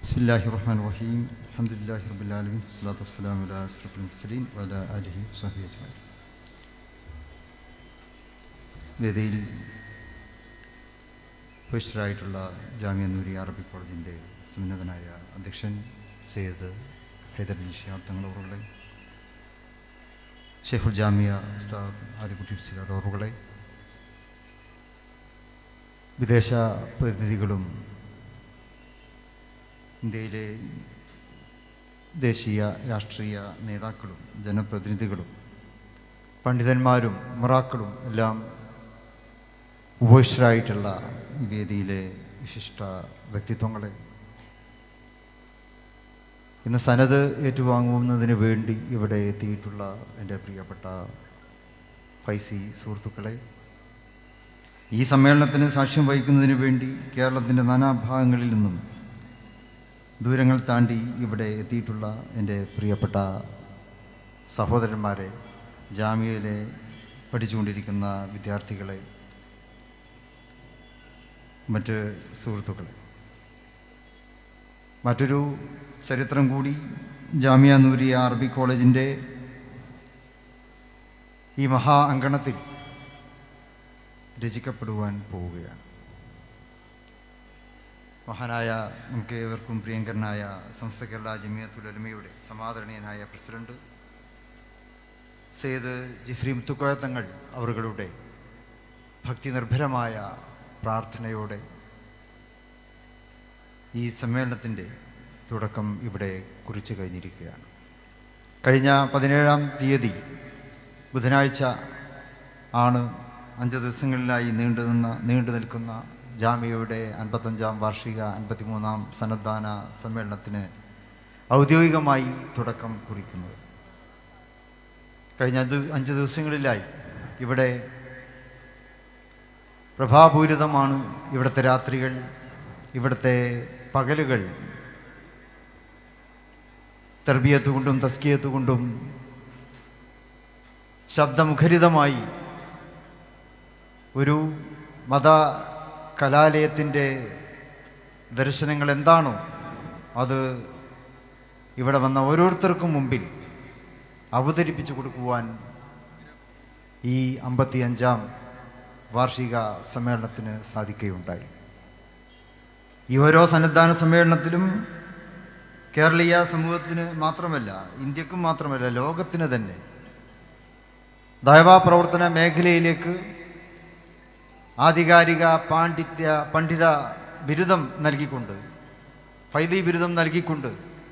بسم الله الرحمن الرحيم الحمد لله رب العالمين والصلاة والسلام على أشرف المرسلين وعلى آله وصحبه أجمعين വേദിയിൽ ഉപേക്ഷിതരായിട്ടുള്ള ജാമ്യ നൂരി അറബിക് കോളേജിൻ്റെ സുന്നതനായ അധ്യക്ഷൻ സെയ്ദ് ഹൈദർ അലി ഷിഹാബ് തങ്ങളവറുകളെ ഷെയ്ഖുൽ ജാമിയ ഉസ്താദ് ആദിക്കുട്ടി സിലാർ അവറുകളെ വിദേശ പ്രതിനിധികളും ഇന്ത്യയിലെ ദേശീയ രാഷ്ട്രീയ നേതാക്കളും ജനപ്രതിനിധികളും പണ്ഡിതന്മാരും മറാക്കളും എല്ലാം ഉപേക്ഷിതരായിട്ടുള്ള ഈ വേദിയിലെ വിശിഷ്ട വ്യക്തിത്വങ്ങളെ ഇന്ന് സനത് ഏറ്റുവാങ്ങുന്നതിന് വേണ്ടി ഇവിടെ എത്തിയിട്ടുള്ള എൻ്റെ പ്രിയപ്പെട്ട ഫൈസി സുഹൃത്തുക്കളെ ഈ സമ്മേളനത്തിന് സാക്ഷ്യം വഹിക്കുന്നതിന് വേണ്ടി കേരളത്തിൻ്റെ നാനാഭാഗങ്ങളിൽ നിന്നും ദൂരങ്ങൾ താണ്ടി ഇവിടെ എത്തിയിട്ടുള്ള എൻ്റെ പ്രിയപ്പെട്ട സഹോദരന്മാരെ ജാമ്യയിലെ പഠിച്ചുകൊണ്ടിരിക്കുന്ന വിദ്യാർത്ഥികളെ മറ്റ് സുഹൃത്തുക്കളെ മറ്റൊരു ചരിത്രം കൂടി ജാമ്യ നൂരിയ അറബി കോളേജിൻ്റെ ഈ മഹാ അങ്കണത്തിൽ രചിക്കപ്പെടുവാൻ പോവുകയാണ് മഹാനായ നമുക്ക് ഏവർക്കും പ്രിയങ്കരനായ സംസ്ഥ കേരള ജമിയത്തുലമയുടെ സമാദരണീയനായ പ്രസിഡന്റ് സെയ്ദ് ജിഫ്രി മുത്തുക്കോയ തങ്ങൾ അവരുടെ ഭക്തി നിർഭരമായ പ്രാർത്ഥനയോടെ ഈ സമ്മേളനത്തിൻ്റെ തുടക്കം ഇവിടെ കുറിച്ചു കഴിഞ്ഞിരിക്കുകയാണ് കഴിഞ്ഞ പതിനേഴാം തീയതി ബുധനാഴ്ച ആണ് അഞ്ച് ദിവസങ്ങളിലായി നീണ്ടു നിന്ന നീണ്ടു നിൽക്കുന്ന ജാമ്യയുടെ അൻപത്തഞ്ചാം വാർഷിക അൻപത്തിമൂന്നാം സന്നദ്ധാന സമ്മേളനത്തിന് ഔദ്യോഗികമായി തുടക്കം കുറിക്കുന്നത് കഴിഞ്ഞ അഞ്ച് അഞ്ച് ദിവസങ്ങളിലായി ഇവിടെ പ്രഭാപൂരിതമാണ് ഇവിടുത്തെ രാത്രികൾ ഇവിടുത്തെ പകലുകൾ തെർബിയത്ത് കൊണ്ടും തസ്കിയത്ത് കൊണ്ടും ശബ്ദമുഖരിതമായി ഒരു മത കലാലയത്തിൻ്റെ ദർശനങ്ങൾ എന്താണോ അത് ഇവിടെ വന്ന ഓരോരുത്തർക്കും മുമ്പിൽ അവതരിപ്പിച്ചു കൊടുക്കുവാൻ ഈ അമ്പത്തിയഞ്ചാം വാർഷിക സമ്മേളനത്തിന് സാധിക്കുകയുണ്ടായി ഈ ഓരോ സന്നദ്ധാന സമ്മേളനത്തിലും കേരളീയ സമൂഹത്തിന് മാത്രമല്ല ഇന്ത്യക്കും മാത്രമല്ല ലോകത്തിന് തന്നെ ദൈവാ പ്രവർത്തന മേഖലയിലേക്ക് ആധികാരിക പാണ്ഡിത്യ പണ്ഡിത ബിരുദം നൽകിക്കൊണ്ട് ഫൈദി ബിരുദം നൽകിക്കൊണ്ട്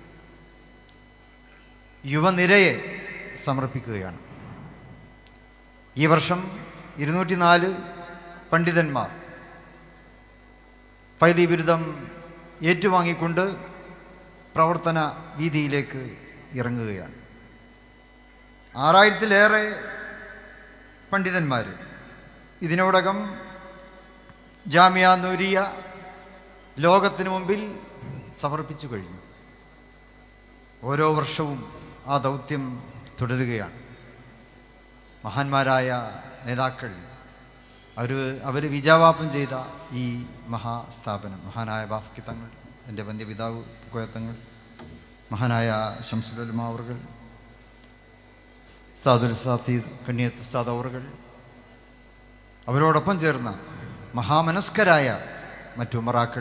യുവനിരയെ സമർപ്പിക്കുകയാണ് ഈ വർഷം ഇരുന്നൂറ്റി നാല് പണ്ഡിതന്മാർ ഫൈദി ബിരുദം ഏറ്റുവാങ്ങിക്കൊണ്ട് പ്രവർത്തന വീതിയിലേക്ക് ഇറങ്ങുകയാണ് ആറായിരത്തിലേറെ പണ്ഡിതന്മാർ ഇതിനോടകം ജാമ്യ നൂരിയ ലോകത്തിനു മുമ്പിൽ സമർപ്പിച്ചു കഴിഞ്ഞു ഓരോ വർഷവും ആ ദൗത്യം തുടരുകയാണ് മഹാന്മാരായ നേതാക്കൾ അവർ അവർ വിജാവാപം ചെയ്ത ഈ മഹാസ്ഥാപനം മഹാനായ ബാഫക്കി തങ്ങൾ എൻ്റെ വന്ധ്യപിതാവ് കോയത്തങ്ങൾ മഹാനായ ഷംസുലമ അവർകൾ സാദുൽ സാത്തീദ് കണ്ണിയത്ത് ഉസ്താദ് അവർകൾ അവരോടൊപ്പം ചേർന്ന മഹാമനസ്കരായ മറ്റു മറാക്കൾ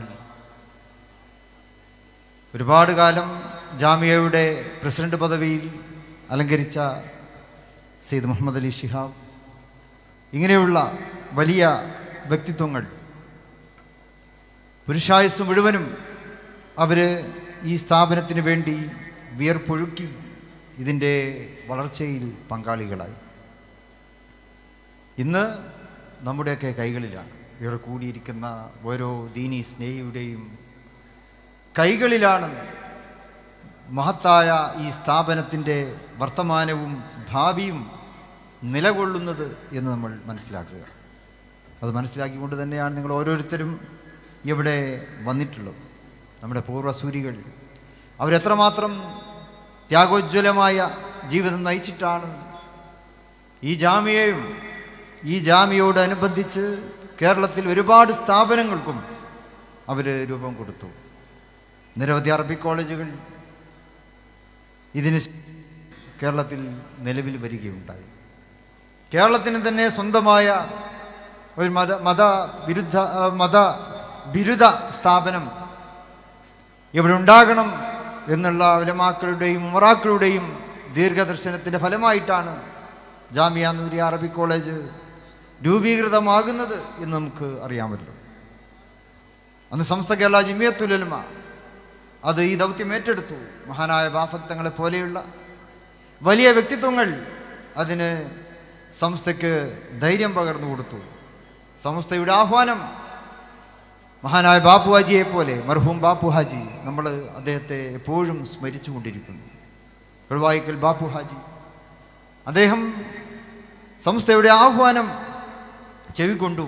ഒരുപാട് കാലം ജാമിയയുടെ പ്രസിഡന്റ് പദവിയിൽ അലങ്കരിച്ച സെയ്ദ് മുഹമ്മദ് അലി ഷിഹാബ് ഇങ്ങനെയുള്ള വലിയ വ്യക്തിത്വങ്ങൾ പുരുഷായുസ് മുഴുവനും അവർ ഈ സ്ഥാപനത്തിന് വേണ്ടി വിയർപ്പൊഴുക്കി ഇതിൻ്റെ വളർച്ചയിൽ പങ്കാളികളായി ഇന്ന് നമ്മുടെയൊക്കെ കൈകളിലാണ് ഇവിടെ കൂടിയിരിക്കുന്ന ഓരോ ദീനി സ്നേഹിയുടെയും കൈകളിലാണ് മഹത്തായ ഈ സ്ഥാപനത്തിൻ്റെ വർത്തമാനവും ഭാവിയും നിലകൊള്ളുന്നത് എന്ന് നമ്മൾ മനസ്സിലാക്കുക അത് മനസ്സിലാക്കിക്കൊണ്ട് തന്നെയാണ് നിങ്ങൾ ഓരോരുത്തരും ഇവിടെ വന്നിട്ടുള്ളത് നമ്മുടെ പൂർവ്വസൂരികൾ അവരെത്രമാത്രം ത്യാഗോജ്വലമായ ജീവിതം നയിച്ചിട്ടാണ് ഈ ജാമ്യയും ഈ ജാമ്യയോടനുബന്ധിച്ച് കേരളത്തിൽ ഒരുപാട് സ്ഥാപനങ്ങൾക്കും അവർ രൂപം കൊടുത്തു നിരവധി അറബി കോളേജുകൾ ഇതിന് കേരളത്തിൽ നിലവിൽ വരികയുണ്ടായി കേരളത്തിന് തന്നെ സ്വന്തമായ ഒരു മത മത വിരുദ്ധ ആ, മത ബിരുദ സ്ഥാപനം ഇവിടെ ഉണ്ടാകണം എന്നുള്ള ഉലമാക്കളുടെയും ഉമറാക്കളുടെയും ദീർഘദർശനത്തിൻ്റെ ഫലമായിട്ടാണ് ജാമിയ നൂരി അറബി കോളേജ് രൂപീകൃതമാകുന്നത് എന്ന് നമുക്ക് അറിയാമല്ലോ അന്ന് സമസ്ത കേരള ജിമിയത്തുലമ അത് ഈ ദൗത്യം ഏറ്റെടുത്തു മഹാനായ ബാഫക്തങ്ങളെ പോലെയുള്ള വലിയ വ്യക്തിത്വങ്ങൾ അതിന് സംസ്ഥയ്ക്ക് ധൈര്യം പകർന്നു കൊടുത്തു സംസ്ഥയുടെ ആഹ്വാനം മഹാനായ ബാപ്പു ഹാജിയെ പോലെ മർഹൂം ബാപ്പു ഹാജി നമ്മൾ അദ്ദേഹത്തെ എപ്പോഴും സ്മരിച്ചു കൊണ്ടിരിക്കുന്നു ഒഴിവായിക്കൽ ബാപ്പു ഹാജി അദ്ദേഹം സംസ്ഥയുടെ ആഹ്വാനം ചെവിക്കൊണ്ടു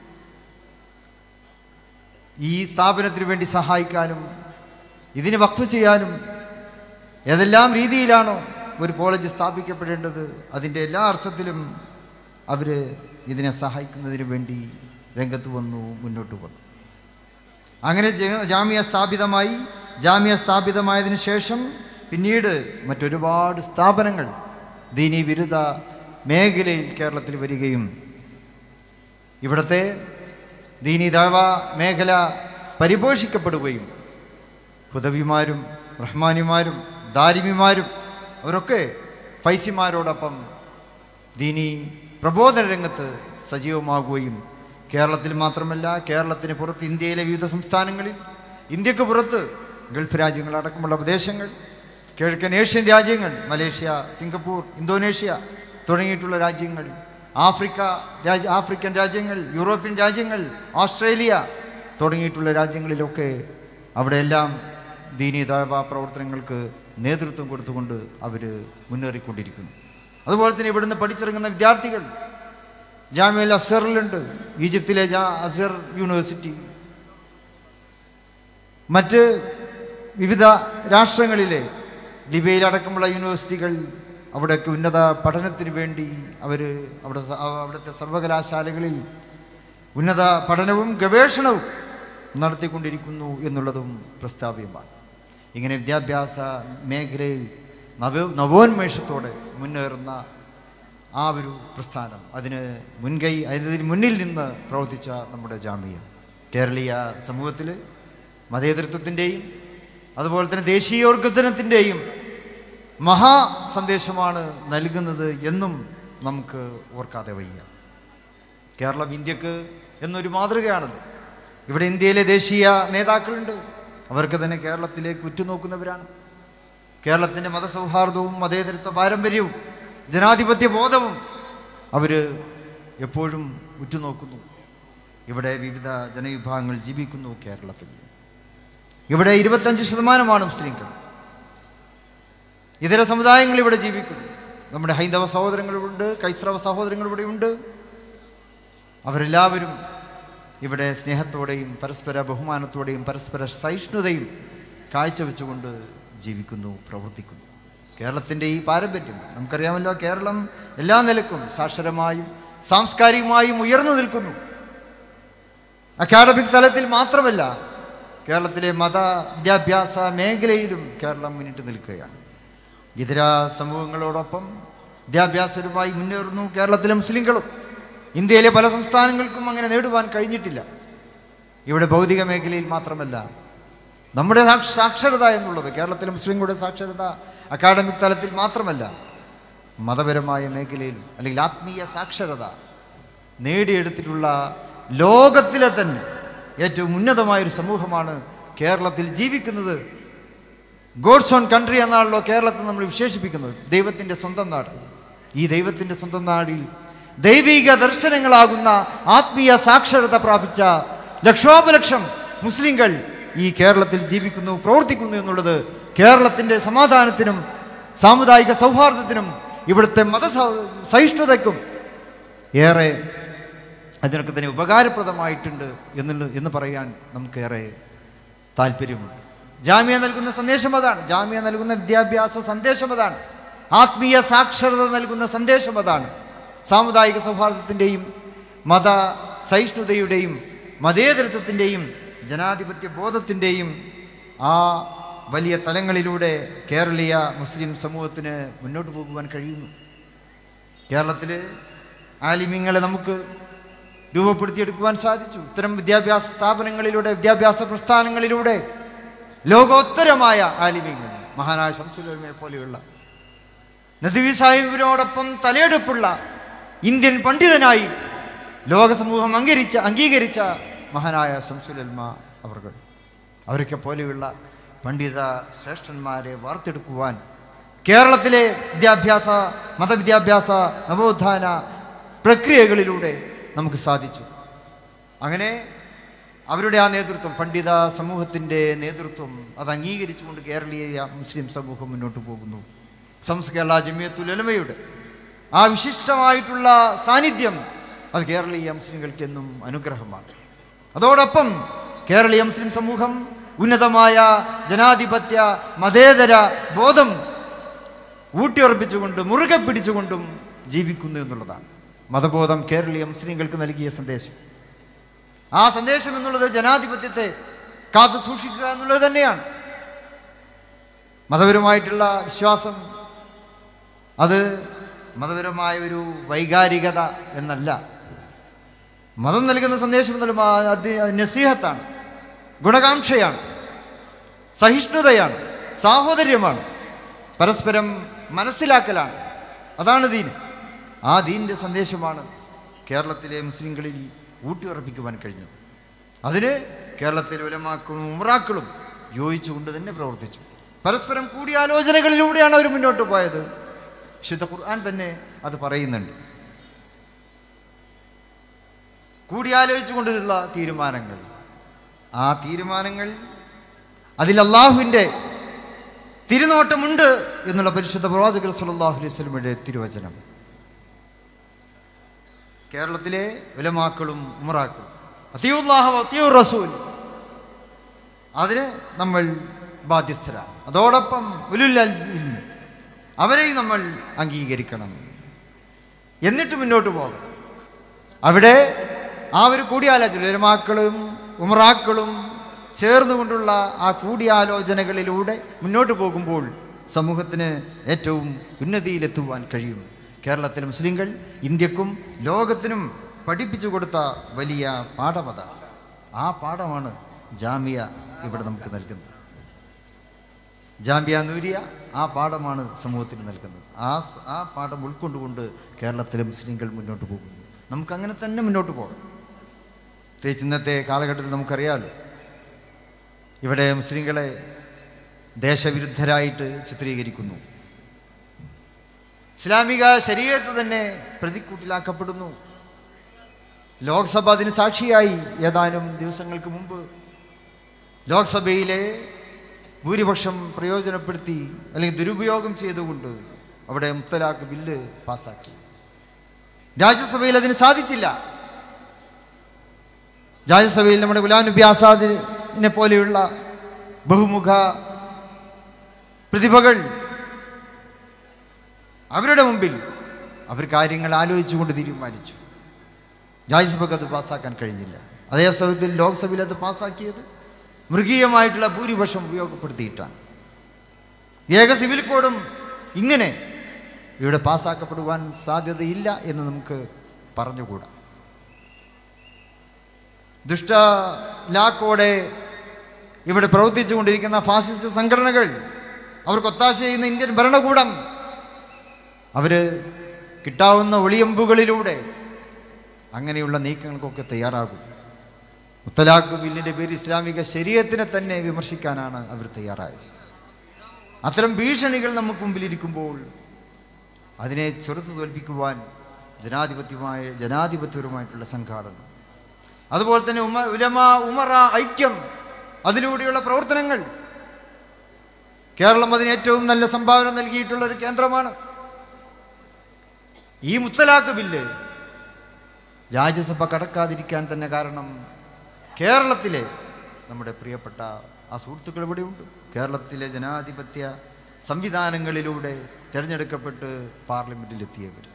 ഈ സ്ഥാപനത്തിന് വേണ്ടി സഹായിക്കാനും ഇതിന് വഖഫ് ചെയ്യാനും ഏതെല്ലാം രീതിയിലാണോ ഒരു കോളേജ് സ്ഥാപിക്കപ്പെടേണ്ടത് അതിൻ്റെ എല്ലാ അർത്ഥത്തിലും അവർ ഇതിനെ സഹായിക്കുന്നതിന് വേണ്ടി രംഗത്ത് വന്നു മുന്നോട്ട് വന്നു അങ്ങനെ ജ- ജാമ്യ സ്ഥാപിതമായി ജാമ്യ സ്ഥാപിതമായതിനു ശേഷം പിന്നീട് മറ്റൊരുപാട് സ്ഥാപനങ്ങൾ ദീനി വിരുദ്ധ മേഖലയിൽ കേരളത്തിൽ വരികയും ഇവിടുത്തെ ദീനി ദാവ മേഖല പരിപോഷിക്കപ്പെടുകയും ഹുദവിമാരും റഹ്മാനിമാരും ദാരിമിമാരും അവരൊക്കെ ഫൈസിമാരോടൊപ്പം ദീനി പ്രബോധന രംഗത്ത് സജീവമാകുകയും കേരളത്തിൽ മാത്രമല്ല കേരളത്തിന് പുറത്ത് ഇന്ത്യയിലെ വിവിധ സംസ്ഥാനങ്ങളിൽ ഇന്ത്യക്ക് പുറത്ത് ഗൾഫ് രാജ്യങ്ങളടക്കമുള്ള പ്രദേശങ്ങൾ കിഴക്കൻ ഏഷ്യൻ രാജ്യങ്ങൾ മലേഷ്യ സിംഗപ്പൂർ ഇന്തോനേഷ്യ തുടങ്ങിയിട്ടുള്ള രാജ്യങ്ങൾ ആഫ്രിക്ക രാജ്യ ആഫ്രിക്കൻ രാജ്യങ്ങൾ യൂറോപ്യൻ രാജ്യങ്ങൾ ഓസ്ട്രേലിയ തുടങ്ങിയിട്ടുള്ള രാജ്യങ്ങളിലൊക്കെ അവിടെയെല്ലാം ദീനീതാവ പ്രവർത്തനങ്ങൾക്ക് നേതൃത്വം കൊടുത്തുകൊണ്ട് അവർ മുന്നേറിക്കൊണ്ടിരിക്കുന്നു അതുപോലെ തന്നെ ഇവിടുന്ന് പഠിച്ചിറങ്ങുന്ന വിദ്യാർത്ഥികൾ ജാമ്യൽ അസറിലുണ്ട് ഈജിപ്തിലെ ജാ അസർ യൂണിവേഴ്സിറ്റി മറ്റ് വിവിധ രാഷ്ട്രങ്ങളിലെ ലിബിയയിലടക്കമുള്ള യൂണിവേഴ്സിറ്റികൾ അവിടെയൊക്കെ ഉന്നത പഠനത്തിന് വേണ്ടി അവർ അവിടെ സ- അവിടുത്തെ സർവകലാശാലകളിൽ ഉന്നത പഠനവും ഗവേഷണവും നടത്തിക്കൊണ്ടിരിക്കുന്നു എന്നുള്ളതും പ്രസ്താവ്യമാണ് ഇങ്ങനെ വിദ്യാഭ്യാസ മേഖലയിൽ നവ നവോന്മേഷത്തോടെ മുന്നേറുന്ന ആ ഒരു പ്രസ്ഥാനം അതിന് മുൻകൈ അതിന് മുന്നിൽ നിന്ന് പ്രവർത്തിച്ച നമ്മുടെ ജാമ്യ കേരളീയ സമൂഹത്തിൽ മതേതൃത്വത്തിൻ്റെയും അതുപോലെ തന്നെ ദേശീയോർഗതനത്തിൻ്റെയും മഹാ സന്ദേശമാണ് നൽകുന്നത് എന്നും നമുക്ക് ഓർക്കാതെ വയ്യ കേരളം ഇന്ത്യക്ക് എന്നൊരു മാതൃകയാണത് ഇവിടെ ഇന്ത്യയിലെ ദേശീയ നേതാക്കളുണ്ട് അവർക്ക് തന്നെ കേരളത്തിലേക്ക് ഉറ്റുനോക്കുന്നവരാണ് കേരളത്തിൻ്റെ മതസൗഹാർദ്ദവും മതേതരത്വ പാരമ്പര്യവും ജനാധിപത്യ ബോധവും അവർ എപ്പോഴും ഉറ്റുനോക്കുന്നു ഇവിടെ വിവിധ ജനവിഭാഗങ്ങൾ ജീവിക്കുന്നു കേരളത്തിൽ ഇവിടെ ഇരുപത്തഞ്ച് ശതമാനമാണ് മുസ്ലിങ്ങൾ ഇതര സമുദായങ്ങൾ ഇവിടെ ജീവിക്കുന്നു നമ്മുടെ ഹൈന്ദവ സഹോദരങ്ങളുണ്ട് ക്രൈസ്തവ സഹോദരങ്ങൾ ഇവിടെയുണ്ട് അവരെല്ലാവരും ഇവിടെ സ്നേഹത്തോടെയും പരസ്പര ബഹുമാനത്തോടെയും പരസ്പര സഹിഷ്ണുതയും കാഴ്ചവെച്ചുകൊണ്ട് ജീവിക്കുന്നു പ്രവർത്തിക്കുന്നു കേരളത്തിൻ്റെ ഈ പാരമ്പര്യം നമുക്കറിയാമല്ലോ കേരളം എല്ലാ നിലക്കും സാക്ഷരമായും സാംസ്കാരികമായും ഉയർന്നു നിൽക്കുന്നു അക്കാഡമിക് തലത്തിൽ മാത്രമല്ല കേരളത്തിലെ മത വിദ്യാഭ്യാസ മേഖലയിലും കേരളം മുന്നിട്ട് നിൽക്കുകയാണ് ഇതര സമൂഹങ്ങളോടൊപ്പം വിദ്യാഭ്യാസപരമായി മുന്നേറുന്നു കേരളത്തിലെ മുസ്ലിങ്ങളും ഇന്ത്യയിലെ പല സംസ്ഥാനങ്ങൾക്കും അങ്ങനെ നേടുവാൻ കഴിഞ്ഞിട്ടില്ല ഇവിടെ ഭൗതിക മേഖലയിൽ മാത്രമല്ല നമ്മുടെ സാക്ഷ- സാക്ഷരത എന്നുള്ളത് കേരളത്തിലെ മുസ്ലിങ്ങളുടെ സാക്ഷരത അക്കാഡമിക് തലത്തിൽ മാത്രമല്ല മതപരമായ മേഖലയിൽ അല്ലെങ്കിൽ ആത്മീയ സാക്ഷരത നേടിയെടുത്തിട്ടുള്ള ലോകത്തിലെ തന്നെ ഏറ്റവും ഉന്നതമായൊരു സമൂഹമാണ് കേരളത്തിൽ ജീവിക്കുന്നത് ഗോഡ്സ് ഓൺ കൺട്രി എന്നാണല്ലോ കേരളത്തെ നമ്മൾ വിശേഷിപ്പിക്കുന്നത് ദൈവത്തിൻ്റെ സ്വന്തം നാട് ഈ ദൈവത്തിൻ്റെ സ്വന്തം നാടിൽ ദൈവിക ദർശനങ്ങളാകുന്ന ആത്മീയ സാക്ഷരത പ്രാപിച്ച ലക്ഷോപലക്ഷം മുസ്ലിങ്ങൾ ഈ കേരളത്തിൽ ജീവിക്കുന്നു പ്രവർത്തിക്കുന്നു എന്നുള്ളത് കേരളത്തിൻ്റെ സമാധാനത്തിനും സാമുദായിക സൗഹാർദ്ദത്തിനും ഇവിടുത്തെ മത സ- സഹിഷ്ണുതയ്ക്കും ഏറെ അതിനൊക്കെ തന്നെ ഉപകാരപ്രദമായിട്ടുണ്ട് എന്നുള്ള എന്ന് പറയാൻ നമുക്കേറെ താല്പര്യമുണ്ട് ജാമ്യ നൽകുന്ന സന്ദേശം അതാണ് ജാമ്യ നൽകുന്ന വിദ്യാഭ്യാസ സന്ദേശം അതാണ് ആത്മീയ സാക്ഷരത നൽകുന്ന സന്ദേശം അതാണ് സാമുദായിക സൗഹാർദ്ദത്തിൻ്റെയും മത സഹിഷ്ണുതയുടെയും മതേതരത്വത്തിൻ്റെയും ജനാധിപത്യ ബോധത്തിൻ്റെയും ആ വലിയ തലങ്ങളിലൂടെ കേരളീയ മുസ്ലിം സമൂഹത്തിന് മുന്നോട്ട് പോകുവാൻ കഴിയുന്നു കേരളത്തിൽ ആലിമ്യങ്ങളെ നമുക്ക് രൂപപ്പെടുത്തിയെടുക്കുവാൻ സാധിച്ചു ഇത്തരം വിദ്യാഭ്യാസ സ്ഥാപനങ്ങളിലൂടെ വിദ്യാഭ്യാസ പ്രസ്ഥാനങ്ങളിലൂടെ ലോകോത്തരമായ ആലിമ്യങ്ങൾ മഹാനായ ശംസുലമയെ പോലെയുള്ള നദീവി സാഹിബിനോടൊപ്പം തലയെടുപ്പുള്ള ഇന്ത്യൻ പണ്ഡിതനായി ലോകസമൂഹം അംഗീകരിച്ച അംഗീകരിച്ച മഹാനായ ശംസുലൽമ അവർകൾ അവരൊക്കെ പോലെയുള്ള പണ്ഡിത ശ്രേഷ്ഠന്മാരെ വാർത്തെടുക്കുവാൻ കേരളത്തിലെ വിദ്യാഭ്യാസ മതവിദ്യാഭ്യാസ നവോത്ഥാന പ്രക്രിയകളിലൂടെ നമുക്ക് സാധിച്ചു അങ്ങനെ അവരുടെ ആ നേതൃത്വം പണ്ഡിത സമൂഹത്തിൻ്റെ നേതൃത്വം അത് അംഗീകരിച്ചുകൊണ്ട് കേരളീയ മുസ്ലിം സമൂഹം മുന്നോട്ട് പോകുന്നു സംസ്കേരള ജമിയത്തുലമയുടെ ആ വിശിഷ്ടമായിട്ടുള്ള സാന്നിധ്യം അത് കേരളീയ മുസ്ലിങ്ങൾക്കെന്നും അനുഗ്രഹമാണ് അതോടൊപ്പം കേരളീയ മുസ്ലിം സമൂഹം ഉന്നതമായ ജനാധിപത്യ മതേതര ബോധം ഊട്ടിയുറപ്പിച്ചുകൊണ്ട് മുറുകെ പിടിച്ചുകൊണ്ടും ജീവിക്കുന്നു എന്നുള്ളതാണ് മതബോധം കേരളീയ മുസ്ലിങ്ങൾക്ക് നൽകിയ സന്ദേശം ആ സന്ദേശം എന്നുള്ളത് ജനാധിപത്യത്തെ കാത്തു സൂക്ഷിക്കുക എന്നുള്ളത് തന്നെയാണ് മതപരമായിട്ടുള്ള വിശ്വാസം അത് മതപരമായ ഒരു വൈകാരികത എന്നല്ല മതം നൽകുന്ന സന്ദേശം എന്നുള്ള അത് നസീഹത്താണ് ഗുണകാംക്ഷയാണ് സഹിഷ്ണുതയാണ് സാഹോദര്യമാണ് പരസ്പരം മനസ്സിലാക്കലാണ് അതാണ് ദീൻ ആ ദീനിൻ്റെ സന്ദേശമാണ് കേരളത്തിലെ മുസ്ലിങ്ങളിൽ ഊട്ടിയുറപ്പിക്കുവാൻ കഴിഞ്ഞത് അതിന് കേരളത്തിലെ ഉലമാക്കളും ഉമറാക്കളും യോജിച്ചുകൊണ്ട് തന്നെ പ്രവർത്തിച്ചു പരസ്പരം കൂടിയാലോചനകളിലൂടെയാണ് അവർ മുന്നോട്ട് പോയത് വിശുദ്ധ ഖുർആൻ തന്നെ അത് പറയുന്നുണ്ട് കൂടിയാലോചിച്ചുകൊണ്ടുള്ള തീരുമാനങ്ങൾ ആ തീരുമാനങ്ങൾ അതിൽ അള്ളാഹുവിൻ്റെ തിരുനോട്ടമുണ്ട് എന്നുള്ള പരിശുദ്ധ പ്രവാചകർ സല്ലല്ലാഹു അലൈഹി വസല്ലമയുടെ തിരുവചനം കേരളത്തിലെ ഉലമാക്കളും ഉമറാക്കളും അത്തിയുല്ലാഹു അത്തിയു റസൂൽ അതിന് നമ്മൾ ബാധ്യസ്ഥരാണ് അതോടൊപ്പം ഉലുൽ ഇൽമ് അവരെയും നമ്മൾ അംഗീകരിക്കണം എന്നിട്ട് മുന്നോട്ട് പോകണം അവിടെ ആ ഒരു കൂടിയാലോചന ഉലമാക്കളും ഉമറാക്കളും ചേർന്നുകൊണ്ടുള്ള ആ കൂടിയാലോചനകളിലൂടെ മുന്നോട്ട് പോകുമ്പോൾ സമൂഹത്തിന് ഏറ്റവും ഉന്നതിയിലെത്തുവാൻ കഴിയും കേരളത്തിലെ മുസ്ലിങ്ങൾ ഇന്ത്യക്കും ലോകത്തിനും പഠിപ്പിച്ചു കൊടുത്ത വലിയ പാഠമത ആ പാഠമാണ് ജാമ്യ ഇവിടെ നമുക്ക് നൽകുന്നത് ജാമ്യ നൂരിയ ആ പാഠമാണ് സമൂഹത്തിന് നൽകുന്നത് ആ സ്- ആ പാഠം ഉൾക്കൊണ്ടുകൊണ്ട് കേരളത്തിലെ മുസ്ലിങ്ങൾ മുന്നോട്ട് പോകുന്നു നമുക്ക് അങ്ങനെ തന്നെ മുന്നോട്ട് പോകാം പ്രത്യേകിച്ച് ഇന്നത്തെ കാലഘട്ടത്തിൽ നമുക്കറിയാമല്ലോ ഇവിടെ മുസ്ലിങ്ങളെ ദേശവിരുദ്ധരായിട്ട് ചിത്രീകരിക്കുന്നു ഇസ്ലാമിക ശരീരത്ത് തന്നെ പ്രതിക്കൂട്ടിലാക്കപ്പെടുന്നു ലോക്സഭ അതിന് സാക്ഷിയായി ഏതാനും ദിവസങ്ങൾക്ക് മുമ്പ് ലോക്സഭയിലെ ഭൂരിപക്ഷം പ്രയോജനപ്പെടുത്തി അല്ലെങ്കിൽ ദുരുപയോഗം ചെയ്തുകൊണ്ട് അവിടെ മുത്തലാഖ് ബില്ല് പാസാക്കി രാജ്യസഭയിൽ അതിന് സാധിച്ചില്ല രാജ്യസഭയിൽ നമ്മുടെ ഗുലാം നബി ആസാദിനെ പോലെയുള്ള ബഹുമുഖ പ്രതിഭകൾ അവരുടെ മുമ്പിൽ അവർ കാര്യങ്ങൾ ആലോചിച്ചുകൊണ്ട് തീരുമാനിച്ചു രാജ്യസഭയ്ക്ക് അത് പാസ്സാക്കാൻ കഴിഞ്ഞില്ല അതേ സമയത്തിൽ ലോക്സഭയിൽ അത് പാസ്സാക്കിയത് മൃഗീയമായിട്ടുള്ള ഭൂരിപക്ഷം ഉപയോഗപ്പെടുത്തിയിട്ടാണ് ഏക സിവിൽ കോഡും ഇങ്ങനെ ഇവിടെ പാസ്സാക്കപ്പെടുവാൻ സാധ്യതയില്ല എന്ന് നമുക്ക് പറഞ്ഞുകൂടാ ദുഷ്ട ലാക്കോടെ ഇവിടെ പ്രവർത്തിച്ചുകൊണ്ടിരിക്കുന്ന ഫാസിസ്റ്റ് സംഘടനകൾ അവർക്ക് ഒത്താശ ചെയ്യുന്ന ഇന്ത്യൻ ഭരണകൂടം അവർ കിട്ടാവുന്ന ഒളിയമ്പുകളിലൂടെ അങ്ങനെയുള്ള നീക്കങ്ങൾക്കൊക്കെ തയ്യാറാകും മുത്തലാഖ് ബില്ലിൻ്റെ പേര് ഇസ്ലാമിക ശരീരത്തിനെ തന്നെ വിമർശിക്കാനാണ് അവർ തയ്യാറായത് അത്തരം ഭീഷണികൾ നമുക്ക് മുമ്പിലിരിക്കുമ്പോൾ അതിനെ ചെറുത്തു തോൽപ്പിക്കുവാൻ ജനാധിപത്യമായ ജനാധിപത്യപരമായിട്ടുള്ള സംഘാടനം അതുപോലെ തന്നെ ഉമ ഉലമ ഉമറ ഐക്യം അതിലൂടെയുള്ള പ്രവർത്തനങ്ങൾ കേരളം അതിന് ഏറ്റവും നല്ല സംഭാവന നൽകിയിട്ടുള്ള ഒരു കേന്ദ്രമാണ് ഈ മുത്തലാഖ് ബില്ല് രാജ്യസഭ കടക്കാതിരിക്കാൻ തന്നെ കാരണം കേരളത്തിലെ നമ്മുടെ പ്രിയപ്പെട്ട ആ സുഹൃത്തുക്കൾ ഇവിടെയുണ്ട് കേരളത്തിലെ ജനാധിപത്യ സംവിധാനങ്ങളിലൂടെ തിരഞ്ഞെടുക്കപ്പെട്ട് പാർലമെൻറ്റിലെത്തിയവർ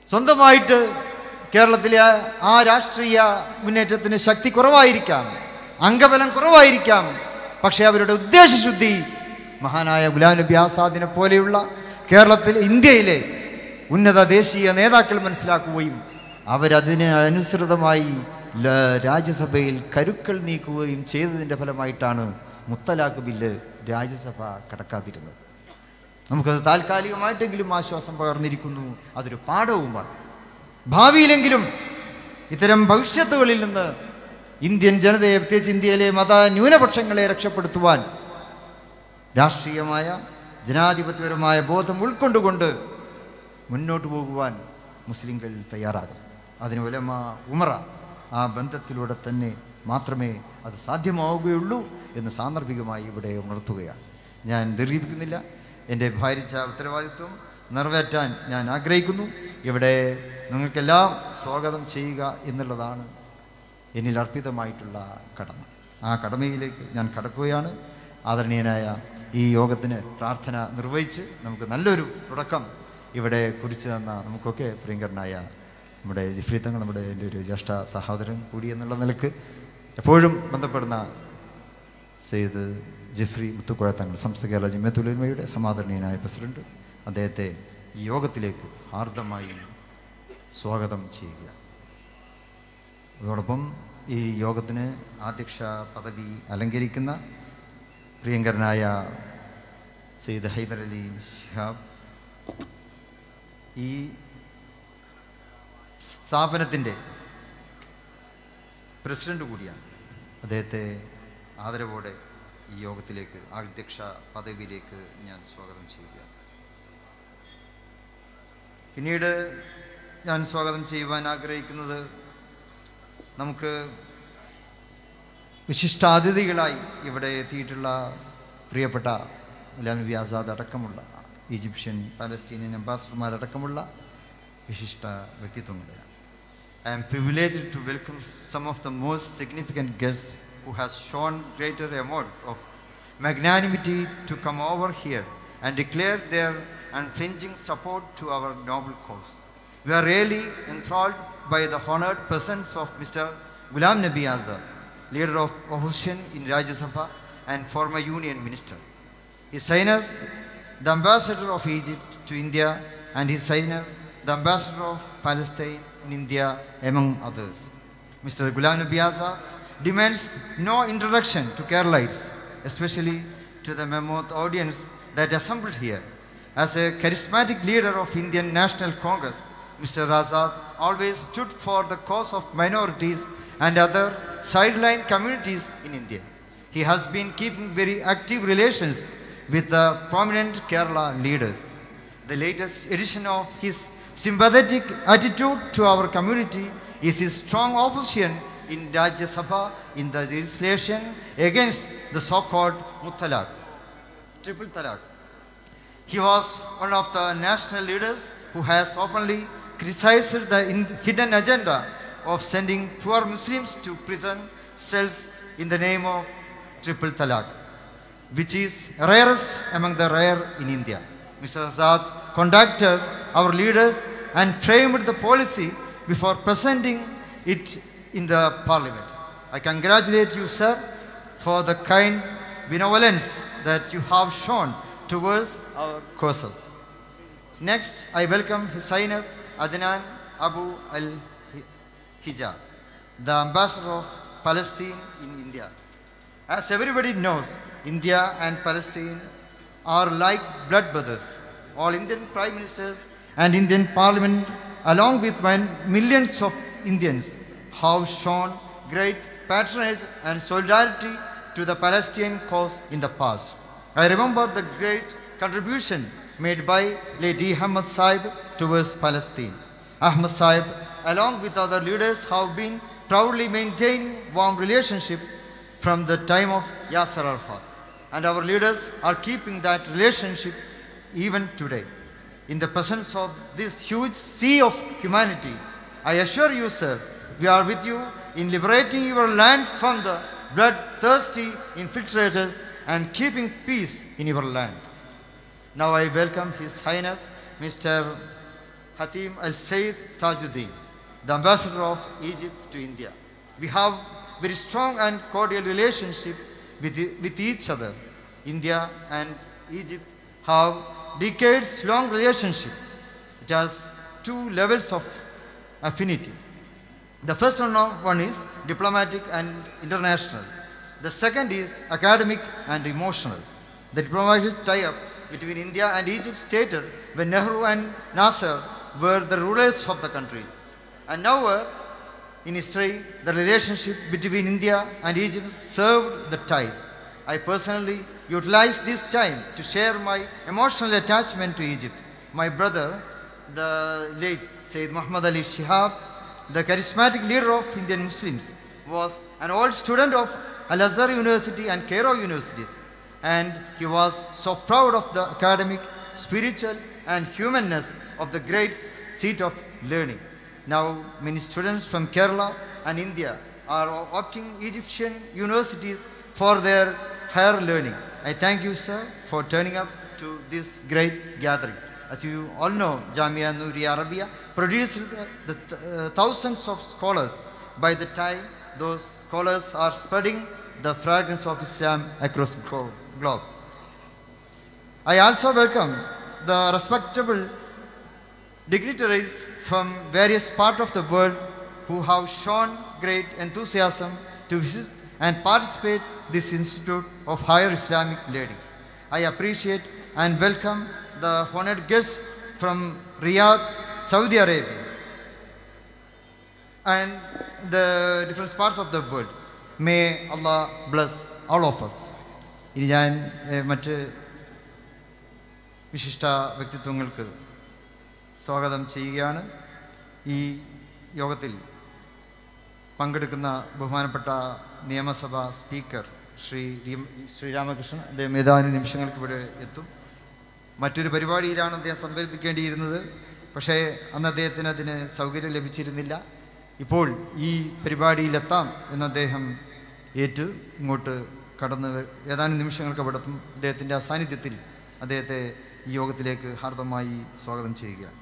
സ്വന്തമായിട്ട് കേരളത്തിലെ ആ- ആ രാഷ്ട്രീയ മുന്നേറ്റത്തിന് ശക്തി കുറവായിരിക്കാം അംഗബലം കുറവായിരിക്കാം പക്ഷേ അവരുടെ ഉദ്ദേശശുദ്ധി മഹാനായ ഗുലാം നബി ആസാദിനെ പോലെയുള്ള കേരളത്തിൽ ഇന്ത്യയിലെ ഉന്നത ദേശീയ നേതാക്കൾ മനസ്സിലാക്കുകയും അവരതിന് അനുസൃതമായി ല- രാജ്യസഭയിൽ കരുക്കൾ നീക്കുകയും ചെയ്തതിൻ്റെ ഫലമായിട്ടാണ് മുത്തലാഖ് ബില്ല് രാജ്യസഭ കടക്കാതിരുന്നത് നമുക്കത് താൽക്കാലികമായിട്ടെങ്കിലും ആശ്വാസം പകർന്നിരിക്കുന്നു അതൊരു പാഠവുമാണ് ഭാവിയിലെങ്കിലും ഇത്തരം ഭവിഷ്യത്തുകളിൽ നിന്ന് ഇന്ത്യൻ ജനതയെ പ്രത്യേകിച്ച് ഇന്ത്യയിലെ മത ന്യൂനപക്ഷങ്ങളെ രക്ഷപ്പെടുത്തുവാൻ രാഷ്ട്രീയമായ ജനാധിപത്യപരമായ ബോധം ഉൾക്കൊണ്ടുകൊണ്ട് മുന്നോട്ട് പോകുവാൻ മുസ്ലിങ്ങൾ തയ്യാറാകും അതിന് ഉലമ ഉമറ ആ ബന്ധത്തിലൂടെ തന്നെ മാത്രമേ അത് സാധ്യമാവുകയുള്ളൂ എന്ന് സാന്ദർഭികമായി ഇവിടെ ഉണർത്തുകയാണ് ഞാൻ ദീർഘിപ്പിക്കുന്നില്ല എൻ്റെ ഭാരിച്ച ഉത്തരവാദിത്വം നിറവേറ്റാൻ ഞാൻ ആഗ്രഹിക്കുന്നു ഇവിടെ നിങ്ങൾക്കെല്ലാം സ്വാഗതം ചെയ്യുക എന്നുള്ളതാണ് എന്നിൽ അർപ്പിതമായിട്ടുള്ള കടമ ആ കടമയിലേക്ക് ഞാൻ കടക്കുകയാണ് ആദരണീയനായ ഈ യോഗത്തിന് പ്രാർത്ഥന നിർവഹിച്ച് നമുക്ക് നല്ലൊരു തുടക്കം ഇവിടെ കുറിച്ച് തന്ന നമുക്കൊക്കെ പ്രിയങ്കരനായ നമ്മുടെ ജിഫ്രി തങ്ങൾ നമ്മുടെ എൻ്റെ ഒരു ജ്യേഷ്ഠ സഹോദരൻ കൂടി എന്നുള്ള നിലക്ക് എപ്പോഴും ബന്ധപ്പെടുന്ന സെയ്ദ് ജിഫ്രി മുത്തുക്കോയ തങ്ങൾ സംസ്ഥ കേരള ജിമ്മത്തുലമയുടെ സമാദരണീയനായ പ്രസിഡന്റ് അദ്ദേഹത്തെ ഈ യോഗത്തിലേക്ക് ഹാർദമായി സ്വാഗതം ചെയ്യുക അതോടൊപ്പം ഈ യോഗത്തിന് അധ്യക്ഷ പദവി അലങ്കരിക്കുന്ന പ്രിയങ്കരനായ സെയ്ദ് ഹൈദർ അലി ഷിഹാബ് ഈ സ്ഥാപനത്തിൻ്റെ പ്രസിഡന്റ് കൂടിയാണ് അദ്ദേഹത്തെ ആദരവോടെ ഈ യോഗത്തിലേക്ക് അധ്യക്ഷ പദവിയിലേക്ക് ഞാൻ സ്വാഗതം ചെയ്യുക പിന്നീട് ഞാൻ സ്വാഗതം ചെയ്യുവാൻ ആഗ്രഹിക്കുന്നത് നമുക്ക് വിശിഷ്ടാതിഥികളായി ഇവിടെ എത്തിയിട്ടുള്ള പ്രിയപ്പെട്ട ഗുലാം നബി ആസാദ് അടക്കമുള്ള ഈജിപ്ഷ്യൻ പാലസ്തീനിയൻ അംബാസഡർമാരടക്കമുള്ള വിശിഷ്ട വ്യക്തിത്വങ്ങളെയാണ് I am privileged to welcome some of the most significant guests who has shown greater amount of magnanimity to come over here and declare their unflinching support to our noble cause. We are really enthralled by the honored presence of Mr. Ghulam Nabi Azad, leader of opposition in Rajya Sabha and former union minister. His Highness, the ambassador of Egypt to India, and His Highness, the ambassador of Palestine in India, among others. Mr. Ghulam Nabi Azad demands no introduction to Keralites, especially to the mammoth audience that assembled here. As a charismatic leader of Indian National Congress, Mr. Azad always stood for the cause of minorities and other sideline communities in India. He has been keeping very active relations with the prominent Kerala leaders. The latest edition of his sympathetic attitude to our community is his strong opposition in Rajya Sabha in the legislation against the so-called Muttalaq, triple talaq. He was one of the national leaders who has openly criticized the in- hidden agenda of sending poor Muslims to prison cells in the name of triple talaq, which is rarest among the rare in India. Mr. Azad contacted our leaders and framed the policy before presenting it in the parliament. I congratulate you, sir, for the kind benevolence that you have shown towards our causes. Next, I welcome His Highness Adnan Abu Al Hijab, the ambassador of Palestine in India. As everybody knows, India and Palestine are like blood brothers. All Indian prime ministers and Indian parliament, along with min- millions of Indians, have shown great patronage and solidarity to the Palestinian cause in the past. I remember the great contribution made by Lady Ahmad Saib towards Palestine. Ahmad Saib, along with other leaders, have been proudly maintaining warm relationship from the time of Yasser Arafat. And our leaders are keeping that relationship even today. In the presence of this huge sea of humanity, I assure you, sir, we are with you in liberating your land from the bloodthirsty infiltrators and keeping peace in your land. Now I welcome His Highness Mr. Hatim Al Said Tajuddin, the ambassador of Egypt to India. We have very strong and cordial relationship with, e- with each other. India and Egypt have decades long relationship. It has two levels of affinity. The first one, of- one is diplomatic and international. The second is academic and emotional. The diplomatic tie-up between India and Egypt started when Nehru and Nasser were the rulers of the countries. And now uh, in history, the relationship between India and Egypt served the ties. I personally utilized this time to share my emotional attachment to Egypt. My brother, the late Sayyid Muhammad Ali Shihab, the charismatic leader of Indian Muslims, was an old student of Al Azhar University and Cairo universities, and he was so proud of the academic, spiritual, and humanness of the great seat of learning. Now, many students from Kerala and India are opting Egyptian universities for their higher learning. I thank you, sir, for turning up to this great gathering. As you all know, Jamia Nuri Arabia produced the th- uh, thousands of scholars by the time those scholars are spreading the fragrance of Islam across the glo- globe. I also welcome the respectable dignitaries from various parts of the world who have shown great enthusiasm to visit and participate this Institute of Higher Islamic Learning. I appreciate and welcome the honored guests from Riyadh, Saudi Arabia, and the different parts of the world. May Allah bless all of us. ഇനി ഞാൻ ഏഹ്, മറ്റ് വിശിഷ്ട വ്യക്തിത്വങ്ങൾക്ക് സ്വാഗതം ചെയ്യുകയാണ് ഈ യോഗത്തിൽ പങ്കെടുക്കുന്ന ബഹുമാനപ്പെട്ട നിയമസഭാ സ്പീക്കർ ശ്രീ രീം- ശ്രീരാമകൃഷ്ണൻ അദ്ദേഹം ഏതാനും നിമിഷങ്ങൾക്ക് ഇവിടെ എത്തും മറ്റൊരു പരിപാടിയിലാണ് അദ്ദേഹം സംബന്ധിക്കേണ്ടിയിരുന്നത് പക്ഷേ അന്ന് അദ്ദേഹത്തിന് അതിന് സൗകര്യം ലഭിച്ചിരുന്നില്ല ഇപ്പോൾ ഈ പരിപാടിയിലെത്താം എന്ന് അദ്ദേഹം ഏറ്റു ഇങ്ങോട്ട് കടന്ന് വ- ഏതാനും നിമിഷങ്ങൾക്ക് അവിടെ എത്തും അദ്ദേഹത്തിൻ്റെ അസാന്നിധ്യത്തിൽ അദ്ദേഹത്തെ ഈ യോഗത്തിലേക്ക് ഹാർദമായി സ്വാഗതം ചെയ്യുകയാണ്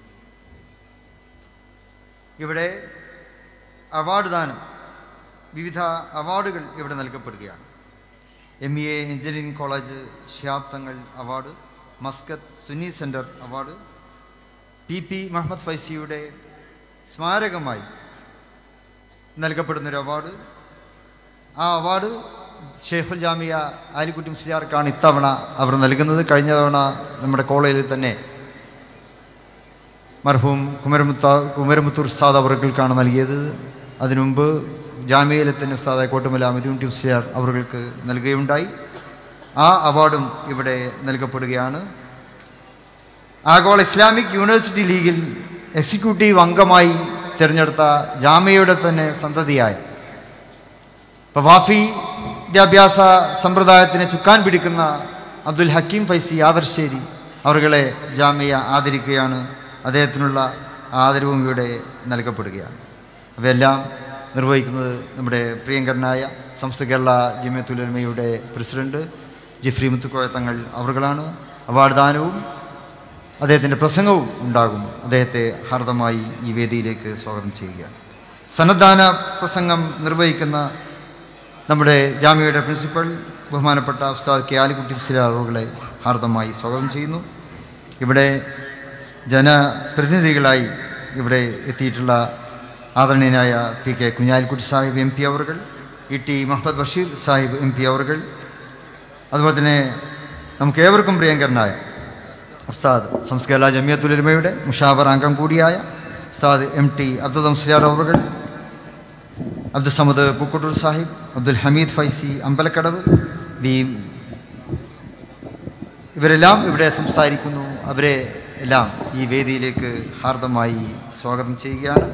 ഇവിടെ അവാർഡ് ദാനം വിവിധ അവാർഡുകൾ ഇവിടെ നൽകപ്പെടുകയാണ് M E A engineering college Shihab Thangal award Muscat Sunni centre award P P Muhammad ഫൈസിയുടെ സ്മാരകമായി നൽകപ്പെടുന്നൊരു അവാർഡ് ആ അവാർഡ് ഷെയ്ഖുൽ ജാമിയ ആലിക്കുട്ടി മുസ്ലിയാർക്കാണ് ഇത്തവണ അവർ നൽകുന്നത് കഴിഞ്ഞ തവണ നമ്മുടെ കോളേജിൽ തന്നെ മർഹൂം കുമരമുത്ത കുമരമുത്തൂർ ഉസ്താദ് അവർക്കാണ് നൽകിയത് അതിനുമുമ്പ് ജാമ്യയിലെ തന്നെ ഉസ്താദായ കോട്ടുമല അമിതുട്ടി മുസ്ലിയാർ അവർക്ക് നൽകുകയുണ്ടായി ആ അവാർഡും ഇവിടെ നൽകപ്പെടുകയാണ് ആഗോള ഇസ്ലാമിക് യൂണിവേഴ്സിറ്റി ലീഗിൽ എക്സിക്യൂട്ടീവ് അംഗമായി തിരഞ്ഞെടുത്ത ജാമ്യയുടെ തന്നെ സന്തതിയായ ഇപ്പോൾ വാഫി വിദ്യാഭ്യാസ സമ്പ്രദായത്തിന് ചുക്കാൻ പിടിക്കുന്ന അബ്ദുൽ ഹക്കീം ഫൈസി ആദർശേരി അവരുകളെ ജാമ്യ ആദരിക്കുകയാണ് അദ്ദേഹത്തിനുള്ള ആദരവും ഇവിടെ നൽകപ്പെടുകയാണ് അവയെല്ലാം നിർവഹിക്കുന്നത് നമ്മുടെ പ്രിയങ്കരനായ സംസ്ഥ കേരള ജമിയത്തുലമയുടെ പ്രസിഡന്റ് ജിഫ്രി മുത്തുക്കോയ തങ്ങൾ അവറുകളാണ് അവാർഡ് ദാനവും അദ്ദേഹത്തിൻ്റെ പ്രസംഗവും ഉണ്ടാകും അദ്ദേഹത്തെ ഹാർദമായി ഈ വേദിയിലേക്ക് സ്വാഗതം ചെയ്യുകയാണ് സന്നദ്ധാന പ്രസംഗം നിർവഹിക്കുന്ന നമ്മുടെ ജാമ്യയുടെ പ്രിൻസിപ്പൽ ബഹുമാനപ്പെട്ട ഉസ്താദ് കെ ആലിക്കുട്ടി സിലാറുകളെ ഹാർദമായി സ്വാഗതം ചെയ്യുന്നു ഇവിടെ ജനപ്രതിനിധികളായി ഇവിടെ എത്തിയിട്ടുള്ള ആദരണീയനായ P K Kunhalikutty Sahib M P അവർകൾ E T Muhammad Basheer Sahib M P അവർകൾ അതുപോലെ തന്നെ നമുക്ക് ഏവർക്കും പ്രിയങ്കരനായ ഉസ്താദ് സംസ്കേല ജമിയത്തുലമയുടെ മുഷാവർ അംഗം കൂടിയായ ഉസ്താദ് എം ടി അബ്ദുൽ മുസ്ലിയാർ അവർകൾ അബ്ദുൽ സമദ് പൂക്കോട്ടൂർ സാഹിബ് അബ്ദുൽ ഹമീദ് ഫൈസി അമ്പലക്കടവ് വി ഇവരെല്ലാം ഇവിടെ സംസാരിക്കുന്നു അവരെ എല്ലാം ഈ വേദിയിലേക്ക് ഹാർദമായി സ്വാഗതം ചെയ്യുകയാണ്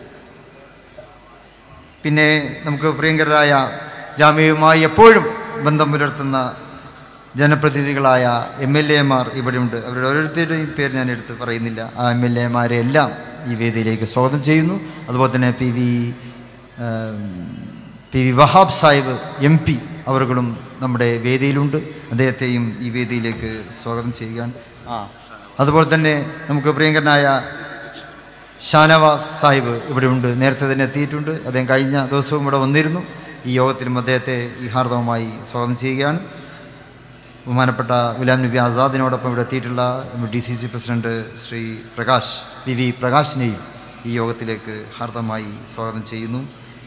പിന്നെ നമുക്ക് പ്രിയങ്കരായ ജാമ്യയുമായി എപ്പോഴും ബന്ധം പുലർത്തുന്ന ജനപ്രതിനിധികളായ എം എൽ എമാർ ഇവിടെയുണ്ട് അവരുടെ ഓരോരുത്തരുടെയും പേര് ഞാൻ എടുത്ത് പറയുന്നില്ല ആ എം എൽ എമാരെ എല്ലാം ഈ വേദിയിലേക്ക് സ്വാഗതം ചെയ്യുന്നു അതുപോലെ തന്നെ P V P V Wahab Sahib M P അവர்களுം നമ്മുടെ വേദിയിലുണ്ട് അദ്ദേഹത്തെയും ഈ വേദിയിലേക്ക് സ്വാഗതം ചെയ്യുകയാണ് ആ അതുപോലെ തന്നെ നമുക്ക് പ്രിയങ്കരനായ ഷാനവാസ് സാഹിബ് ഇവിടെ ഉണ്ട് നേരത്തെ തന്നെ എത്തിയിട്ടുണ്ട് അദ്ദേഹം കഴിഞ്ഞ ദിവസവും ഇവിടെ വന്നിരുന്നു ഈ യോഗത്തിലും അദ്ദേഹത്തെ ഈ ഹാർദവമായി സ്വാഗതം ചെയ്യുകയാണ് ബഹുമാനപ്പെട്ട ഗുലാം നബി ആസാദിനോടൊപ്പം ഇവിടെ എത്തിയിട്ടുള്ള D C C president Shri Prakash V V പ്രകാശിനെയും ഈ യോഗത്തിലേക്ക് ഹാർദമായി സ്വാഗതം ചെയ്യുന്നു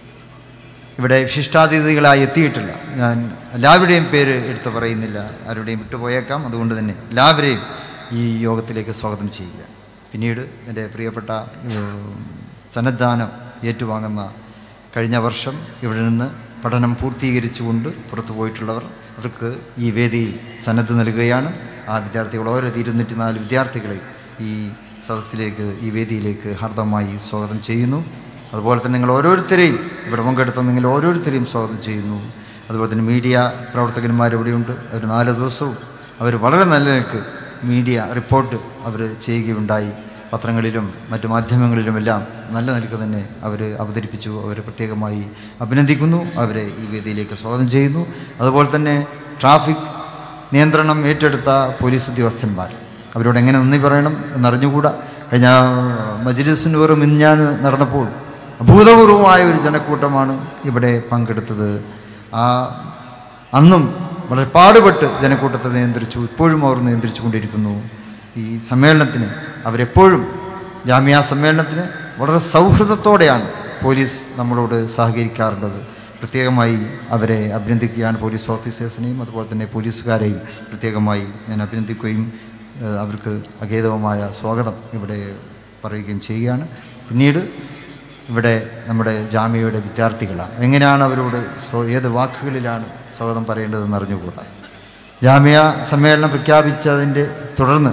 ഇവിടെ വിശിഷ്ടാതിഥികളായി എത്തിയിട്ടില്ല ഞാൻ എല്ലാവരുടെയും പേര് എടുത്തു പറയുന്നില്ല ആരുടെയും വിട്ടുപോയേക്കാം അതുകൊണ്ട് തന്നെ എല്ലാവരെയും ഈ യോഗത്തിലേക്ക് സ്വാഗതം ചെയ്യുക പിന്നീട് എൻ്റെ പ്രിയപ്പെട്ട ഏഹ്, സന്നദ്ധാനം ഏറ്റുവാങ്ങുന്ന കഴിഞ്ഞ വർഷം ഇവിടെ നിന്ന് പഠനം പൂർത്തീകരിച്ചുകൊണ്ട് പുറത്തു പോയിട്ടുള്ളവർ അവർക്ക് ഈ വേദിയിൽ സന്നദ്ധ നൽകുകയാണ് ആ വിദ്യാർത്ഥികൾ ഓരോ ഇരുന്നൂറ്റി നാല് വിദ്യാർത്ഥികളെ ഈ സദസ്സിലേക്ക് ഈ വേദിയിലേക്ക് ഹാർദമായി സ്വാഗതം ചെയ്യുന്നു അതുപോലെ തന്നെ നിങ്ങൾ ഓരോരുത്തരെയും ഇവിടെ പങ്കെടുത്ത നിങ്ങൾ ഓരോരുത്തരെയും സ്വാഗതം ചെയ്യുന്നു അതുപോലെ തന്നെ മീഡിയ പ്രവർത്തകന്മാർ ഇവിടെയുണ്ട് അവർ നാല് ദിവസവും അവർ വളരെ നല്ല നിലക്ക് മീഡിയ റിപ്പോർട്ട് അവർ ചെയ്യുകയുണ്ടായി പത്രങ്ങളിലും മറ്റു മാധ്യമങ്ങളിലുമെല്ലാം നല്ല നിലക്ക് തന്നെ അവർ അവതരിപ്പിച്ചു അവരെ പ്രത്യേകമായി അഭിനന്ദിക്കുന്നു അവരെ ഈ വേദിയിലേക്ക് സ്വാഗതം ചെയ്യുന്നു അതുപോലെ തന്നെ ട്രാഫിക് നിയന്ത്രണം ഏറ്റെടുത്ത പോലീസ് ഉദ്യോഗസ്ഥന്മാർ അവരോട് എങ്ങനെ നന്ദി പറയണം എന്നറിഞ്ഞുകൂടാ കഴിഞ്ഞ മജ്ലിസിന് വെറും മിഞ്ഞാൻ നടന്നപ്പോൾ അഭൂതപൂർവമായ ഒരു ജനക്കൂട്ടമാണ് ഇവിടെ പങ്കെടുത്തത് ആ അന്നും വളരെ പാടുപെട്ട് ജനക്കൂട്ടത്തെ നിയന്ത്രിച്ചു ഇപ്പോഴും അവർ നിയന്ത്രിച്ചു കൊണ്ടിരിക്കുന്നു ഈ സമ്മേളനത്തിന് അവരെപ്പോഴും ജാമ്യ സമ്മേളനത്തിന് വളരെ സൗഹൃദത്തോടെയാണ് പോലീസ് നമ്മളോട് സഹകരിക്കാറുള്ളത് പ്രത്യേകമായി അവരെ അഭിനന്ദിക്കുകയാണ് പോലീസ് ഓഫീസേഴ്സിനെയും അതുപോലെ തന്നെ പോലീസുകാരെയും പ്രത്യേകമായി ഞാൻ അഭിനന്ദിക്കുകയും ഏഹ്, അവർക്ക് അഗേതവുമായ സ്വാഗതം ഇവിടെ പറയുകയും ചെയ്യുകയാണ് പിന്നീട് ഇവിടെ നമ്മുടെ ജാമ്യയുടെ വിദ്യാർത്ഥികളാണ് എങ്ങനെയാണ് അവരോട് സ്വ- ഏത് വാക്കുകളിലാണ് സ്വാഗതം പറയേണ്ടതെന്ന് അറിഞ്ഞുകൂടാ ജാമ്യ സമ്മേളനം പ്രഖ്യാപിച്ചതിൻ്റെ തുടർന്ന്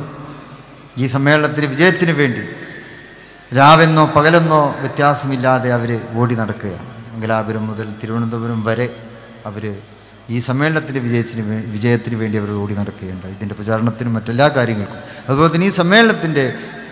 ഈ സമ്മേളനത്തിന് വിജയത്തിന് വേണ്ടി രാവെന്നോ പകലെന്നോ വ്യത്യാസമില്ലാതെ അവർ ഓടി നടക്കുകയാണ് മംഗലാപുരം മുതൽ തിരുവനന്തപുരം വരെ അവർ ഈ സമ്മേളനത്തിൻ്റെ വിജയത്തിന് വേ വിജയത്തിന് വേണ്ടി അവർ ഓടി നടക്കുകയുണ്ട് ഇതിൻ്റെ പ്രചാരണത്തിനും മറ്റെല്ലാ കാര്യങ്ങൾക്കും അതുപോലെ തന്നെ ഈ സമ്മേളനത്തിൻ്റെ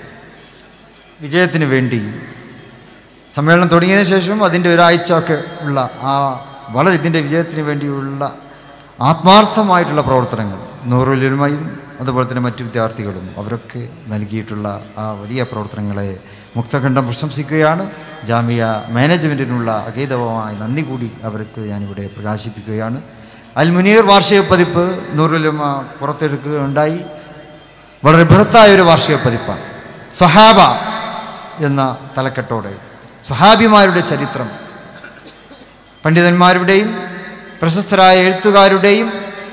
വിജയത്തിന് വേണ്ടി സമ്മേളനം തുടങ്ങിയതിന് ശേഷം അതിൻ്റെ ഒരാഴ്ച ഒക്കെ ഉള്ള ആ വളരെ ഇതിൻ്റെ വിജയത്തിന് വേണ്ടിയുള്ള ആത്മാർത്ഥമായിട്ടുള്ള പ്രവർത്തനങ്ങൾ നൂറുലുമയും അതുപോലെ തന്നെ മറ്റു വിദ്യാർത്ഥികളും അവരൊക്കെ നൽകിയിട്ടുള്ള ആ വലിയ പ്രവർത്തനങ്ങളെ മുക്തഖണ്ഡം പ്രശംസിക്കുകയാണ് ജാമ്യ മാനേജ്മെൻറ്റിനുള്ള അഗീതവമായ നന്ദി കൂടി അവർക്ക് ഞാനിവിടെ പ്രകാശിപ്പിക്കുകയാണ് അൽ മുനീർ വാർഷിക പതിപ്പ് നൂറുലുമ പുറത്തെടുക്കുകയുണ്ടായി വളരെ ബൃഹത്തായ ഒരു വാർഷിക പതിപ്പാണ് സ്വഹാബ എന്ന തലക്കെട്ടോടെ സ്വഹാബിമാരുടെ ചരിത്രം പണ്ഡിതന്മാരുടെയും പ്രശസ്തരായ എഴുത്തുകാരുടെയും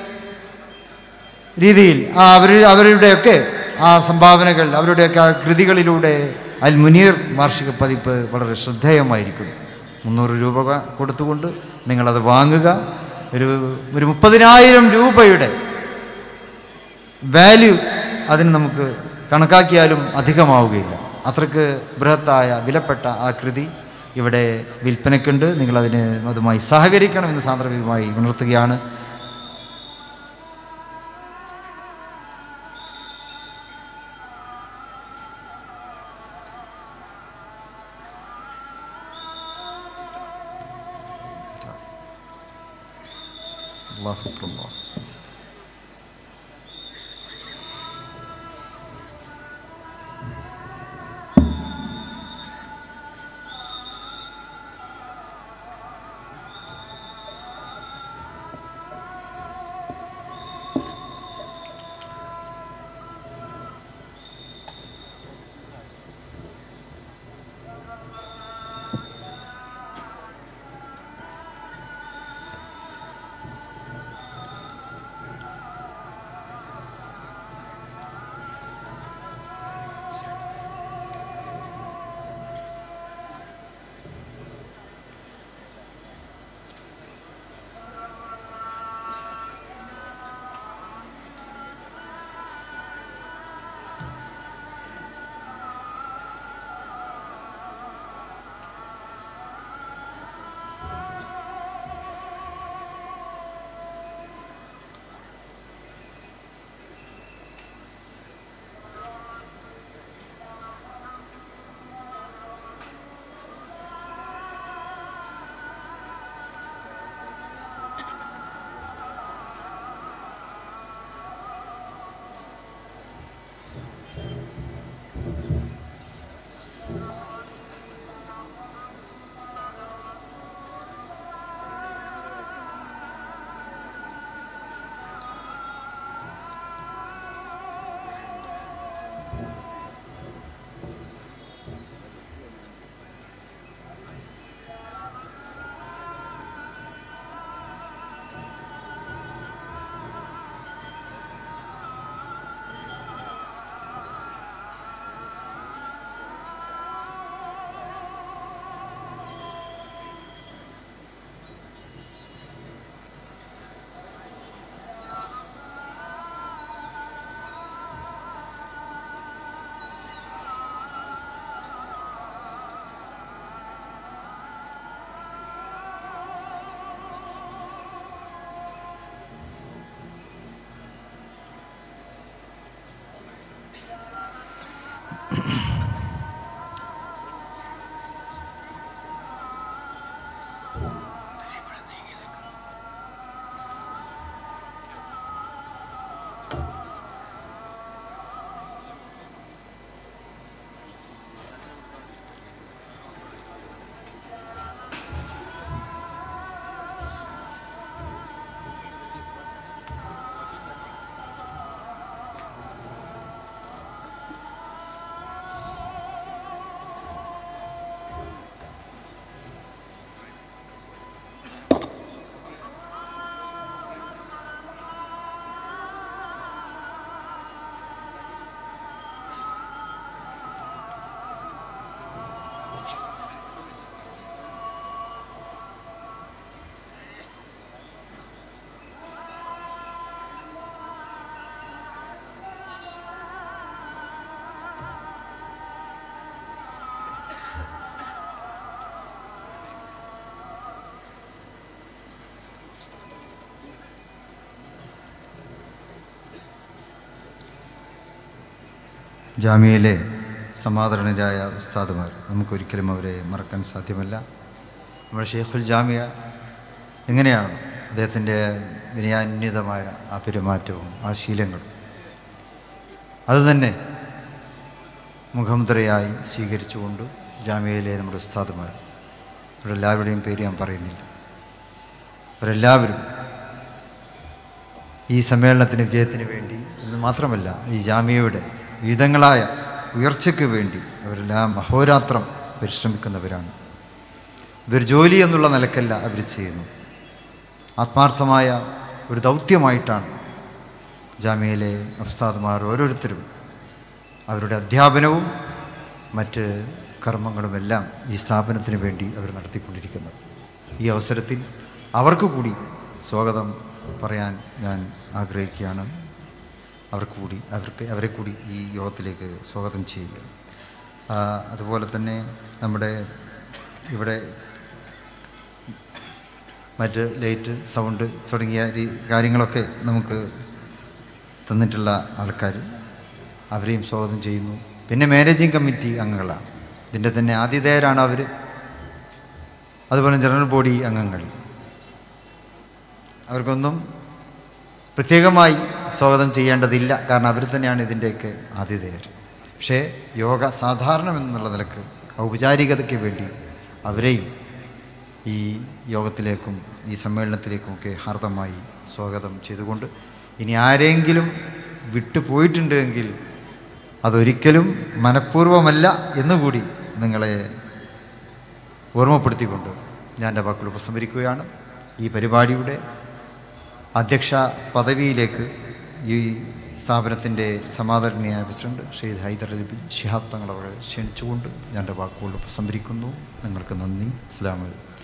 രീതിയിൽ ആ അവർ അവരുടെയൊക്കെ ആ സംഭാവനകൾ അവരുടെയൊക്കെ ആ കൃതികളിലൂടെ അൽ മുനീർ വാർഷിക പതിപ്പ് വളരെ ശ്രദ്ധേയമായിരിക്കും മുന്നൂറ് രൂപ ക- കൊടുത്തുകൊണ്ട് നിങ്ങളത് വാങ്ങുക ഒരു ഒരു മുപ്പതിനായിരം രൂപയുടെ വാല്യൂ അതിന് നമുക്ക് കണക്കാക്കിയാലും അധികമാവുകയില്ല അത്രക്ക് ബൃഹത്തായ വിലപ്പെട്ട ആ കൃതി ഇവിടെ വിൽപ്പനയ്ക്കുണ്ട് നിങ്ങളതിന് അതുമായി സഹകരിക്കണമെന്ന് സാന്ദർഭികമായി ഉണർത്തുകയാണ് അല്ലാഹു അക്ബർ, അല്ലാഹു അക്ബർ. ജാമ്യയിലെ സമാദരണരായ ഉസ്താദുമാർ നമുക്കൊരിക്കലും അവരെ മറക്കാൻ സാധ്യമല്ല നമ്മുടെ ഷെയ്ഖുൽ ജാമ്യ എങ്ങനെയാണ് അദ്ദേഹത്തിൻ്റെ വിനയാന്വിതമായ ആ പെരുമാറ്റവും ആ ശീലങ്ങളും അതുതന്നെ മുഖമുദ്രയായി സ്വീകരിച്ചുകൊണ്ട് ജാമ്യയിലെ നമ്മുടെ ഉസ്താദുമാർ അവരെല്ലാവരുടെയും പേര് ഞാൻ പറയുന്നില്ല അവരെല്ലാവരും ഈ സമ്മേളനത്തിന് വിജയത്തിന് വേണ്ടി എന്ന് മാത്രമല്ല ഈ ജാമ്യയുടെ വിവിധങ്ങളായ ഉയർച്ചയ്ക്ക് വേണ്ടി അവരെല്ലാം അഹോരാത്രം പരിശ്രമിക്കുന്നവരാണ് ഇതൊരു ജോലി എന്നുള്ള നിലക്കല്ല അവർ ചെയ്യുന്നു ആത്മാർത്ഥമായ ഒരു ദൗത്യമായിട്ടാണ് ജാമ്യയിലെ ഉസ്താദുമാർ ഓരോരുത്തരും അവരുടെ അധ്യാപനവും മറ്റ് കർമ്മങ്ങളുമെല്ലാം ഈ സ്ഥാപനത്തിന് വേണ്ടി അവർ നടത്തിക്കൊണ്ടിരിക്കുന്നത് ഈ അവസരത്തിൽ അവർക്ക് കൂടി സ്വാഗതം പറയാൻ ഞാൻ ആഗ്രഹിക്കുകയാണ് അവർക്ക് കൂടി അവർക്ക് അവരെ കൂടി ഈ യോഗത്തിലേക്ക് സ്വാഗതം ചെയ്യുക ആ, അതുപോലെ തന്നെ നമ്മുടെ ഇവിടെ മറ്റ് ലൈറ്റ് സൗണ്ട് തുടങ്ങിയ രീ- കാര്യങ്ങളൊക്കെ നമുക്ക് തന്നിട്ടുള്ള ആൾക്കാർ അവരെയും സ്വാഗതം ചെയ്യുന്നു പിന്നെ മാനേജിങ് കമ്മിറ്റി അംഗങ്ങളാണ് ഇതിൻ്റെ തന്നെ ആതിഥേയരാണ് അവർ അതുപോലെ ജനറൽ ബോഡി അംഗങ്ങൾ അവർക്കൊന്നും പ്രത്യേകമായി സ്വാഗതം ചെയ്യേണ്ടതില്ല കാരണം അവർ തന്നെയാണ് ഇതിൻ്റെയൊക്കെ ആതിഥേയർ പക്ഷേ യോഗ സാധാരണം എന്നുള്ള നിലക്ക് ഔപചാരികതയ്ക്ക് വേണ്ടി അവരെയും ഈ യോഗത്തിലേക്കും ഈ സമ്മേളനത്തിലേക്കുമൊക്കെ ഹാർദമായി സ്വാഗതം ചെയ്തുകൊണ്ട് ഇനി ആരെങ്കിലും വിട്ടുപോയിട്ടുണ്ടെങ്കിൽ അതൊരിക്കലും മനഃപൂർവ്വമല്ല എന്നുകൂടി നിങ്ങളെ ഓർമ്മപ്പെടുത്തിക്കൊണ്ട് ഞാൻ എൻ്റെ വാക്കുകൾ ഉപസംഹരിക്കുകയാണ് ഈ പരിപാടിയുടെ അധ്യക്ഷ പദവിയിലേക്ക് ഈ സ്ഥാപനത്തിൻ്റെ സമാദരണീയ പ്രസിഡന്റ് ഷെയ്ദ് ഹൈദർ അലി ബിൻ ഷിഹാബ് തങ്ങളവരെ ക്ഷണിച്ചുകൊണ്ട് ഞാൻ എൻ്റെ വാക്കുകൾ ഉപസംഹരിക്കുന്നു നിങ്ങൾക്ക് നന്ദി അസ്ലാമലൈക്കും